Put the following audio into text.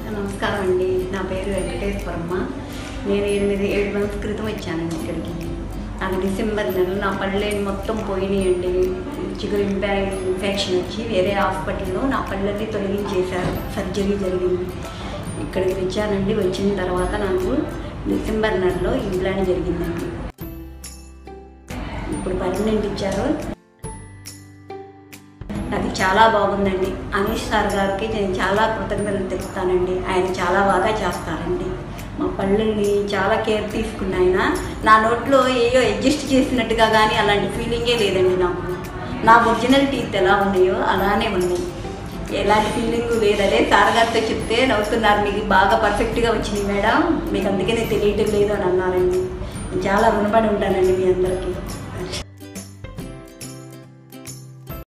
నమస్కారం అండి నా పేరు వెంకటేశ్వరమ్మ నేను ఎనిమిది ఏడు మంత్స్ క్రితం వచ్చానండి ఇక్కడికి నాకు డిసెంబర్ నెల నా పళ్ళే మొత్తం పోయినాయండి చిగురు ఇంపా ఇన్ఫెక్షన్ వచ్చి వేరే హాస్పిటల్లో నా పళ్ళన్నీ తొలగించేశారు సర్జరీ జరిగింది ఇక్కడికి వచ్చానండి వచ్చిన తర్వాత నాకు డిసెంబర్ నెలలో ఇంప్లాంట్ జరిగిందండి ఇప్పుడు పర్మనెంట్ ఇచ్చారు అది చాలా బాగుందండి అనీష్ సార్ గారికి నేను చాలా కృతజ్ఞతలు తెలుపుతానండి ఆయన చాలా బాగా చేస్తారండి మా పళ్ళని చాలా కేర్ తీసుకున్న ఆయన నా నోట్లో ఏయో అడ్జస్ట్ చేసినట్టుగా కానీ అలాంటి ఫీలింగే లేదండి నాకు నా ఒరిజినల్ టీత్ ఎలా ఉన్నాయో అలానే ఉన్నాయి ఎలాంటి ఫీలింగ్ లేదు అదే సార్ గారితో చెప్తే నవ్వుతున్నారు మీకు బాగా పర్ఫెక్ట్గా వచ్చింది మేడం మీకు అందుకనే తెలియటం లేదు అని అన్నారండి నేను చాలా రుణపడి ఉంటానండి మీ అందరికీ